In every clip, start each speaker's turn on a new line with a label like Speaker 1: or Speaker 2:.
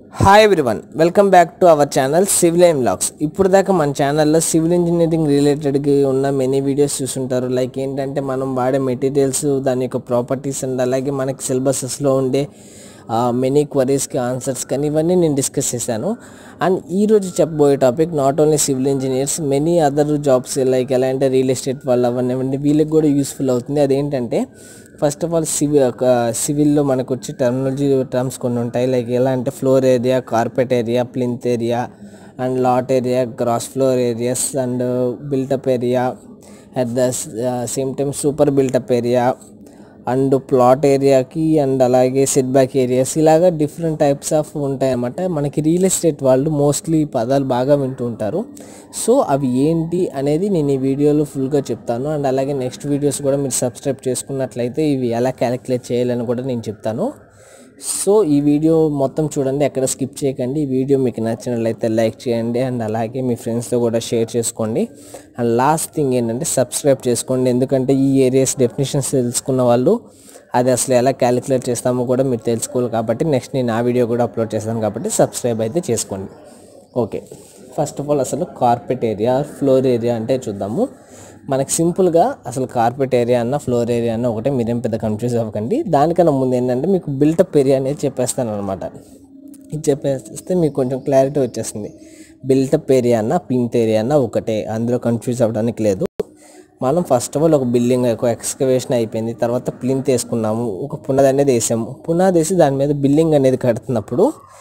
Speaker 1: hi everyone welcome back to our channel civil aim lax ఇప్పుడు దాకా మన ఛానల్లో సివిల్ ఇంజనీరింగ్ రిలేటెడ్గా ఉన్న మెనీ వీడియోస్ చూసుంటారు లైక్ ఏంటంటే మనం వాడే మెటీరియల్స్ దాని యొక్క ప్రాపర్టీస్ అండ్ అలాగే మనకి సిలబసెస్లో ఉండే మెనీ క్వరీస్కి ఆన్సర్స్ కానీ ఇవన్నీ నేను డిస్కస్ చేశాను అండ్ ఈరోజు చెప్పబోయే topic not only civil engineers many other jobs like ఎలా అంటే రియల్ ఎస్టేట్ వాళ్ళు అవన్నీ వీళ్ళకి కూడా యూస్ఫుల్ అవుతుంది అదేంటంటే ఫస్ట్ ఆఫ్ ఆల్ సివి సివిల్లో మనకు వచ్చే టెర్మినాలజీ టర్మ్స్ కొన్ని ఉంటాయి లైక్ ఎలా అంటే floor area carpet area plinth area and lot area gross floor areas and built up area at the same time super built up area and plot ఏరియాకి అండ్ అలాగే సెట్ బ్యాక్ ఏరియాస్ ఇలాగా డిఫరెంట్ టైప్స్ ఆఫ్ ఉంటాయి అన్నమాట మనకి real estate వాళ్ళు mostly పదాలు బాగా వింటూ ఉంటారు సో అవి ఏంటి అనేది నేను ఈ వీడియోలో ఫుల్గా చెప్తాను అండ్ అలాగే నెక్స్ట్ వీడియోస్ కూడా మీరు సబ్స్క్రైబ్ చేసుకున్నట్లయితే ఇవి ఎలా క్యాలిక్యులేట్ చేయాలని కూడా నేను చెప్తాను సో ఈ వీడియో మొత్తం చూడండి ఎక్కడ స్కిప్ చేయకండి ఈ వీడియో మీకు నచ్చినట్లయితే లైక్ చేయండి అండ్ అలాగే మీ ఫ్రెండ్స్తో కూడా షేర్ చేసుకోండి అండ్ లాస్ట్ థింగ్ ఏంటంటే సబ్స్క్రైబ్ చేసుకోండి ఎందుకంటే ఈ ఏరియాస్ డెఫినేషన్స్ తెలుసుకున్న వాళ్ళు అది అసలు ఎలా క్యాలిక్యులేట్ చేస్తామో కూడా మీరు తెలుసుకోవాలి కాబట్టి నెక్స్ట్ నేను ఆ వీడియో కూడా అప్లోడ్ చేస్తాను కాబట్టి సబ్స్క్రైబ్ అయితే చేసుకోండి ఓకే ఫస్ట్ ఆఫ్ ఆల్ అసలు కార్పెట్ ఏరియా ఫ్లోర్ ఏరియా అంటే చూద్దాము మనకి సింపుల్గా అసలు కార్పెట్ ఏరియా అన్న ఫ్లోర్ ఏరియా అన్న ఒకటే మీరేం పెద్ద కన్ఫ్యూజ్ అవ్వకండి దానికన్నా ముందు ఏంటంటే మీకు బిల్టప్ ఏరియా అనేది చెప్పేస్తాను అనమాట ఇది చెప్పేస్తే మీకు కొంచెం క్లారిటీ వచ్చేస్తుంది బిల్టప్ ఏరియా అన్న ప్లింత్ ఏరియా అన్న ఒకటే అందులో కన్ఫ్యూజ్ అవ్వడానికి లేదు మనం ఫస్ట్ ఆఫ్ ఆల్ ఒక బిల్డింగ్ ఒక ఎక్స్కవేషన్ అయిపోయింది తర్వాత ప్లింత్ వేసుకున్నాము ఒక పునాది అనేది వేసాము పునాది వేసి దాని మీద బిల్డింగ్ అనేది కడుతున్నప్పుడు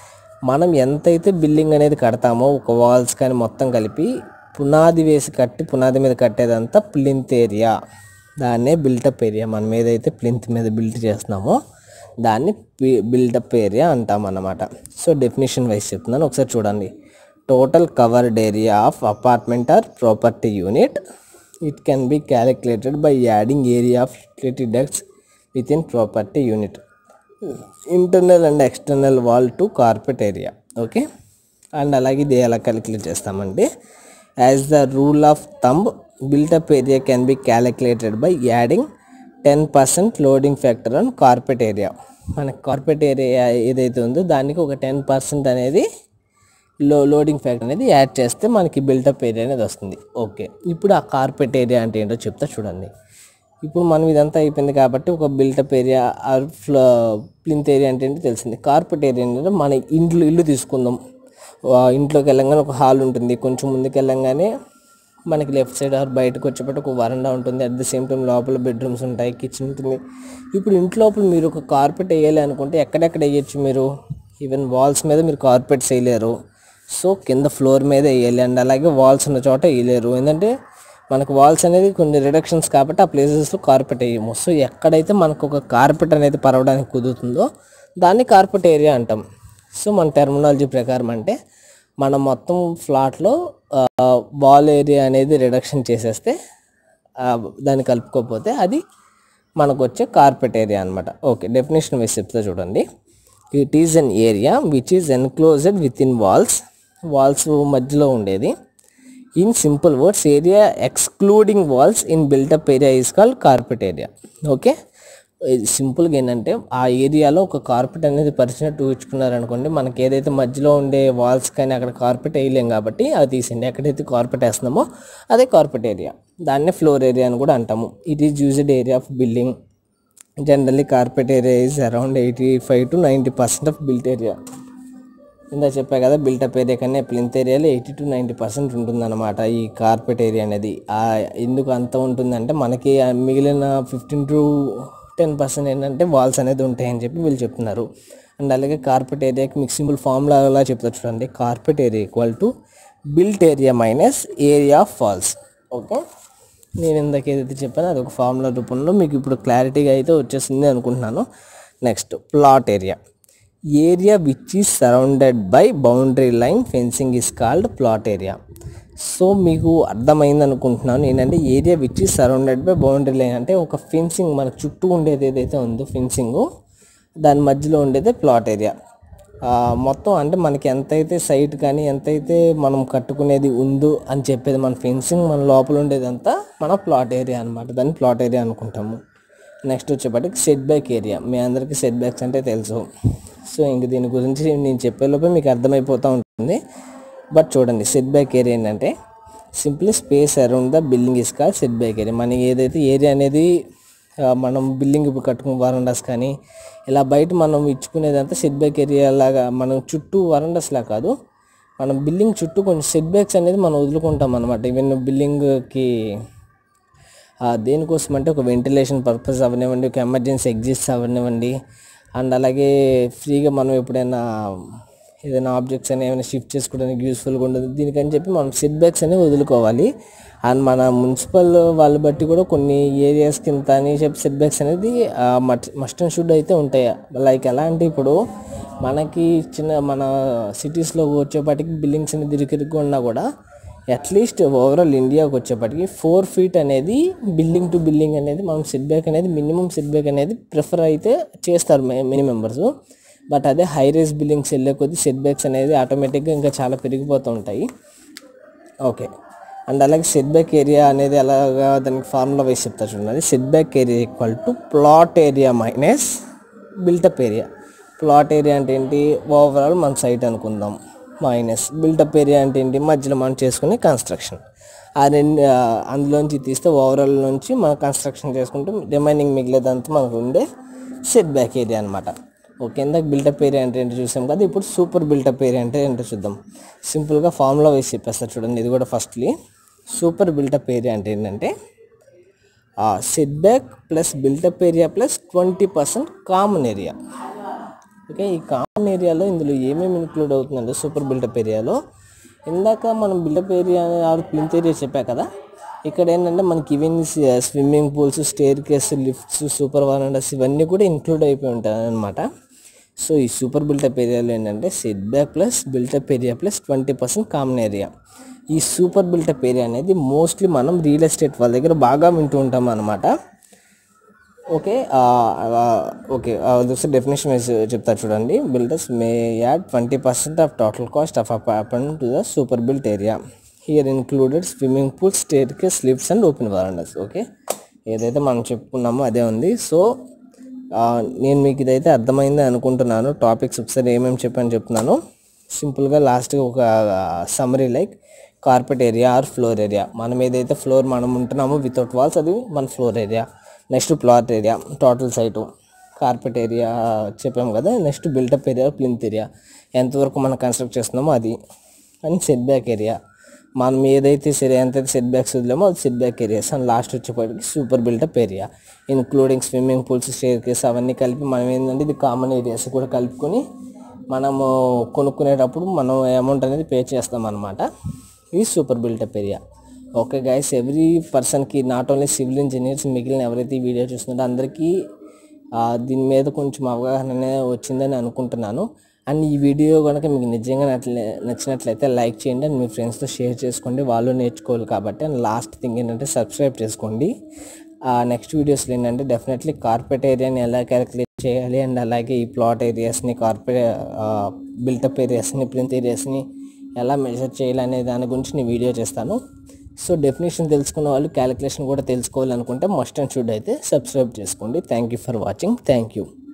Speaker 1: మనం ఎంతైతే బిల్డింగ్ అనేది కడతామో ఒక వాల్స్ కానీ మొత్తం కలిపి పునాది వేసి కట్టి పునాది మీద కట్టేదంతా ప్లింత్ ఏరియా దాన్నే బిల్టప్ ఏరియా మనం ఏదైతే ప్లింత్ మీద బిల్ట్ చేస్తున్నామో దాన్ని బిల్డప్ ఏరియా అంటాం అన్నమాట సో డెఫినేషన్ వైజ్ చెప్తున్నాను ఒకసారి చూడండి total covered area of apartment or property unit it can be calculated by adding area of utility ducts within property unit internal and external wall to carpet area okay and అలాగే ఇది ఎలా calculate చేస్తామంటే as the rule of thumb built up area can be calculated by adding ten percent loading factor on carpet area మనకి carpet area ఏదైతే ఉందో దానికి ఒక ten percent అనేది లో లోడింగ్ ఫ్యాక్టర్ అనేది యాడ్ చేస్తే మనకి బిల్టప్ ఏరియా అనేది వస్తుంది ఓకే ఇప్పుడు ఆ కార్పెట్ ఏరియా అంటే ఏంటో చెప్తా చూడండి ఇప్పుడు మనం ఇదంతా అయిపోయింది కాబట్టి ఒక built up area or floor plinth area అంటే ఏంటో తెలిసింది కార్పెట్ ఏరియా ఏంటంటే మన ఇంట్లో ఇల్లు తీసుకుందాం ఆ ఇంట్లోకి వెళ్ళంగానే ఒక హాల్ ఉంటుంది కొంచెం ముందుకు వెళ్ళంగానే మనకి లెఫ్ట్ సైడ్ ఆర్ బయటకు వచ్చేటప్పుడు ఒక వరండా ఉంటుంది అట్ ద సేమ్ టైం లోపల బెడ్రూమ్స్ ఉంటాయి కిచెన్ ఉంటుంది ఇప్పుడు ఇంటి లోపల మీరు ఒక కార్పెట్ వేయాలి అనుకుంటే ఎక్కడెక్కడ వేయచ్చు మీరు ఈవెన్ వాల్స్ మీద మీరు కార్పెట్స్ వేయలేరు సో కింద ఫ్లోర్ మీద వేయాలి అండ్ అలాగే వాల్స్ ఉన్న చోట వేయలేరు ఏంటంటే మనకు వాల్స్ అనేది కొన్ని రిడక్షన్స్ కాబట్టి ఆ ప్లేసెస్లో కార్పెట్ వేయము సో ఎక్కడైతే మనకు ఒక కార్పెట్ అనేది పరవడానికి కుదురుతుందో దాన్ని కార్పెట్ ఏరియా అంటాం సో మన టెర్మినాలజీ ప్రకారం అంటే మనం మొత్తం ఫ్లాట్లో వాల్ ఏరియా అనేది రిడక్షన్ చేసేస్తే ఆ, దాన్ని కలుపుకోకపోతే అది మనకు వచ్చే కార్పెట్ ఏరియా అనమాట ఓకే డెఫినేషన్ వేసి చెప్తా చూడండి it is an area which is enclosed within walls walls మధ్యలో ఉండేది in simple words area excluding walls in built up area is called carpet area okay సింపుల్గా ఏంటంటే ఆ ఏరియాలో ఒక కార్పెట్ అనేది పరిచినట్టు ఊహించుకున్నారనుకోండి మనకి ఏదైతే మధ్యలో ఉండే వాల్స్ కానీ అక్కడ కార్పెట్ వేయలేం కాబట్టి అది తీసేయండి ఎక్కడైతే కార్పెట్ వేస్తున్నామో అదే కార్పెట్ ఏరియా దాన్నే ఫ్లోర్ ఏరియా అని కూడా అంటాము it is used area of building generally carpet area is around eighty five to ninety percent of built area ఇందా చెప్పా కదా బిల్టప్ ఏరియా కన్నా ప్లింత్ ఏరియాలో ఎయిటీ టు నైంటీ పర్సెంట్ ఉంటుందన్నమాట ఈ కార్పెట్ ఏరియా అనేది ఆ ఎందుకు అంత ఉంటుందంటే మనకి ఆ మిగిలిన ఫిఫ్టీన్ టు టెన్ పర్సెంట్ ఏంటంటే వాల్స్ అనేది ఉంటాయని చెప్పి వీళ్ళు చెప్తున్నారు అండ్ అలాగే కార్పెట్ ఏరియాకి మీకు సింపుల్ ఫార్ములా అలా చెప్తారు చూడండి carpet area equal to built area minus area of walls okay నేను ఇందాక ఏదైతే చెప్పానో అది ఒక ఫార్ములా రూపంలో మీకు ఇప్పుడు క్లారిటీగా అయితే వచ్చేసింది అనుకుంటున్నాను next plot area area which is surrounded by boundary line fencing is called plot area so మీకు అర్థమైంది అనుకుంటున్నాను ఏంటంటే area which is surrounded by boundary line అంటే ఒక ఫెన్సింగ్ మన చుట్టూ ఉండేది ఏదైతే ఉందో ఫెన్సింగ్ దాని మధ్యలో ఉండేదే ప్లాట్ ఏరియా మొత్తం అంటే మనకి ఎంతైతే సైట్ కానీ ఎంతైతే మనం కట్టుకునేది ఉందో అని చెప్పేది మన ఫెన్సింగ్ మన లోపల ఉండేదంతా మన ప్లాట్ ఏరియా అనమాట దాన్ని ప్లాట్ ఏరియా అనుకుంటాము నెక్స్ట్ వచ్చేప్పటికి సెట్ బ్యాక్ ఏరియా మీ అందరికీ సెట్ బ్యాక్స్ అంటే తెలుసు సో ఇంక దీని గురించి నేను చెప్పేలోపే మీకు అర్థమైపోతూ ఉంటుంది బట్ చూడండి సెట్ బ్యాక్ ఏరియా ఏంటంటే simply space around the building is call setback area మనకి ఏదైతే ఏరియా అనేది ఆ, మనం బిల్డింగ్ ఇప్పుడు కట్టుకున్న వరండాస్ కానీ ఇలా బయట మనం ఇచ్చుకునేదంతా సెట్ బ్యాక్ ఏరియా లాగా మనం చుట్టూ వరండాస్లా కాదు మనం బిల్డింగ్ చుట్టూ కొంచెం సెట్ బ్యాక్స్ అనేది మనం వదులుకుంటాం అనమాట ఈవెన్ బిల్డింగ్కి ఆ, దేనికోసం అంటే ఒక వెంటిలేషన్ పర్పస్ అవనివ్వండి ఒక ఎమర్జెన్సీ ఎగ్జిస్ట్ అవనివ్వండి అండ్ అలాగే ఫ్రీగా మనం ఎప్పుడైనా ఏదైనా ఆబ్జెక్ట్స్ అని ఏమైనా షిఫ్ట్ చేసుకోవడానికి యూస్ఫుల్గా ఉండదు దీనికని చెప్పి మనం సెట్ బ్యాక్స్ అనేవి వదులుకోవాలి అండ్ మన మున్సిపల్ వాళ్ళ బట్టి కూడా కొన్ని ఏరియాస్ కింద అని చెప్పి సెట్ బ్యాక్స్ అనేది మస్ట్ అండ్ షుడ్ అయితే ఉంటాయి లైక్ ఎలా అంటే ఇప్పుడు మనకి చిన్న మన సిటీస్లో వచ్చేపాటికి బిల్డింగ్స్ అనేది ఇరుకిరుగ్గా ఉన్నా కూడా అట్లీస్ట్ ఓవరాల్ ఇండియాకి వచ్చేప్పటికి ఫోర్ ఫీట్ అనేది బిల్డింగ్ టు బిల్డింగ్ అనేది మనం సెట్ బ్యాక్ అనేది మినిమం సెట్ బ్యాక్ అనేది ప్రిఫర్ అయితే చేస్తారు మెనీ మెంబర్స్ బట్ అదే హై రైజ్ బిల్డింగ్స్ వెళ్ళే కొద్దీ సెట్ బ్యాక్స్ అనేది ఆటోమేటిక్గా ఇంకా చాలా పెరిగిపోతూ ఉంటాయి ఓకే అండ్ అలాగే సెట్ బ్యాక్ ఏరియా అనేది అలాగా దానికి ఫార్ములా వైస్ చెప్తా చూడండి setback area equal to plot area minus built up area plot area అంటే ఏంటి ఓవరాల్ మన సైట్ అనుకుందాం మైనస్ బిల్టప్ ఏరియా అంటే ఏంటి మధ్యలో మనం చేసుకునే కన్స్ట్రక్షన్ ఆ రెండు ఆ, అందులోంచి తీస్తే ఓవరాల్ నుంచి మనం కన్స్ట్రక్షన్ చేసుకుంటే రిమైనింగ్ మిగిలేదంతా మనకు ఉండే సెట్ బ్యాక్ ఏరియా అనమాట ఓకే ఇందాక బిల్టప్ ఏరియా అంటే ఏంటో చూసాం కదా ఇప్పుడు సూపర్ బిల్టప్ ఏరియా అంటే ఏంటో చూద్దాం సింపుల్గా ఫార్ములా వేసి చెప్పేస్తారు చూడండి ఇది కూడా ఫస్ట్లీ సూపర్ బిల్టప్ ఏరియా అంటే ఏంటంటే setback plus built up area plus twenty percent common area okay ఈ కామన్ ఏరియాలో ఇందులో ఏమేమి ఇంక్లూడ్ అవుతుందంటే సూపర్ బిల్టప్ ఏరియాలో ఇందాక మనం built up area or plinth area చెప్పా కదా ఇక్కడ ఏంటంటే మనకి even swimming pools staircase lifts super verandas ఇవన్నీ కూడా ఇంక్లూడ్ అయిపోయి ఉంటాయి అనమాట సో ఈ సూపర్ బిల్టప్ ఏరియాలో ఏంటంటే setback plus built up area plus twenty percent common area ఈ సూపర్ బిల్టప్ ఏరియా అనేది మోస్ట్లీ మనం రియల్ ఎస్టేట్ వాళ్ళ దగ్గర బాగా వింటూ ఉంటాం అనమాట ఓకే ఓకే ఒకసారి డెఫినేషన్ వైజ్ చెప్తా చూడండి builders may add twenty percent of total cost of apartment to the super built area here included swimming pool staircase lifts and open verandas okay ఏదైతే మనం చెప్పుకున్నామో అదే ఉంది సో నేను మీకు ఇదైతే అర్థమైంది అనుకుంటున్నాను టాపిక్స్ ఒకసారి ఏమేమి చెప్పాను చెప్తున్నాను సింపుల్గా లాస్ట్గా ఒక summary like carpet area or floor area మనం ఏదైతే ఫ్లోర్ మనం ఉంటున్నామో వితౌట్ వాల్స్ అది మన floor area next plot area total site carpet area చెప్పాము కదా next built up area plinth area ఎంతవరకు మనం కన్స్ట్రక్ట్ చేస్తున్నామో అది అండ్ సెట్ బ్యాక్ ఏరియా మనం ఏదైతే సరే ఎంతైతే సెట్ బ్యాక్స్ వదిలేమో అది setback areas and last వచ్చేప్పటికి super built up area including swimming pools staircase అవన్నీ కలిపి మనం ఏంటంటే ఇది కామన్ ఏరియాస్ కూడా కలుపుకొని మనము కొనుక్కునేటప్పుడు మనం అమౌంట్ అనేది పే చేస్తాం అనమాట ఇది super built up area okay guys every పర్సన్కి నాట్ ఓన్లీ సివిల్ ఇంజనీర్స్ మిగిలిన ఎవరైతే ఈ వీడియో చూస్తున్నారో అందరికీ ఆ, దీని మీద కొంచెం అవగాహన అనేది వచ్చిందని అనుకుంటున్నాను అండ్ ఈ వీడియో కనుక మీకు నిజంగా నట్లే నచ్చినట్లయితే లైక్ చేయండి అండ్ మీ ఫ్రెండ్స్తో షేర్ చేసుకోండి వాళ్ళు నేర్చుకోవాలి కాబట్టి అండ్ లాస్ట్ థింగ్ ఏంటంటే సబ్స్క్రైబ్ చేసుకోండి నెక్స్ట్ వీడియోస్లో ఏంటంటే డెఫినెట్లీ కార్పెట్ ఏరియాని ఎలా క్యాలిక్యులేట్ చేయాలి అండ్ అలాగే ఈ ప్లాట్ ఏరియాస్ని కార్పెట్ బిల్టప్ ఏరియాస్ని ప్రింట్ ఏరియాస్ని ఎలా మెజర్ చేయాలి అనే దాని గురించి నేను వీడియో చేస్తాను సో డెఫినేషన్ తెలుసుకున్న వాళ్ళు క్యాలిక్యులేషన్ కూడా తెలుసుకోవాలనుకుంటే మస్ట్ అండ్ షుడ్ అయితే సబ్స్క్రైబ్ చేసుకోండి thank you for watching thank you